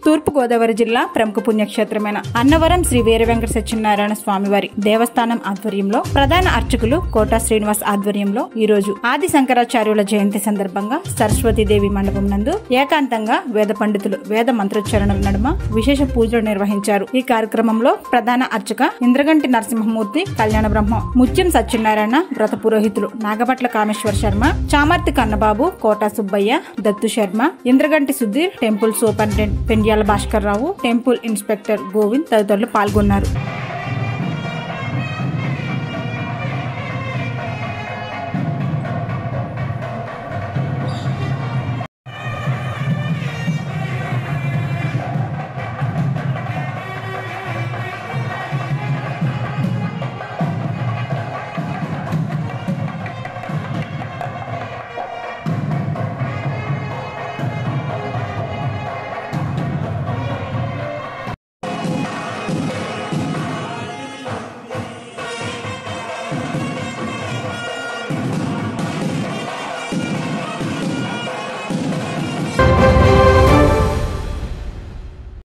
తూర్పు గోదావరి జిల్లా ప్రముఖ పుణ్యక్షేత్రమైన అన్నవరం శ్రీ వీర వెంకట సత్యనారాయణ స్వామివారి దేవస్థానం ఆధ్వర్యంలో ప్రధాన అర్చకులు కోటా శ్రీనివాస్ ఆధ్వర్యంలో ఈ రోజు ఆది శంకరాచార్యుల జయంతి సందర్భంగా సరస్వతీదేవి మండపం నందు ఏకాంతంగా వేద పండితులు వేద మంత్రోచ్చరణల నడుమ విశేష పూజలు నిర్వహించారు ఈ కార్యక్రమంలో ప్రధాన అర్చక ఇంద్రగంటి నరసింహమూర్తి కళ్యాణ బ్రహ్మ ముత్యం సత్యనారాయణ వ్రత పురోహితులు Nagapatla Kameswara Sharma Chamarthi Kannababu Kota Subbaiah Dattu Sharma Indraganti Sudheer temple superintendent Pendyala Bhaskar Rao temple inspector Govind తదితరులు పాల్గొన్నారు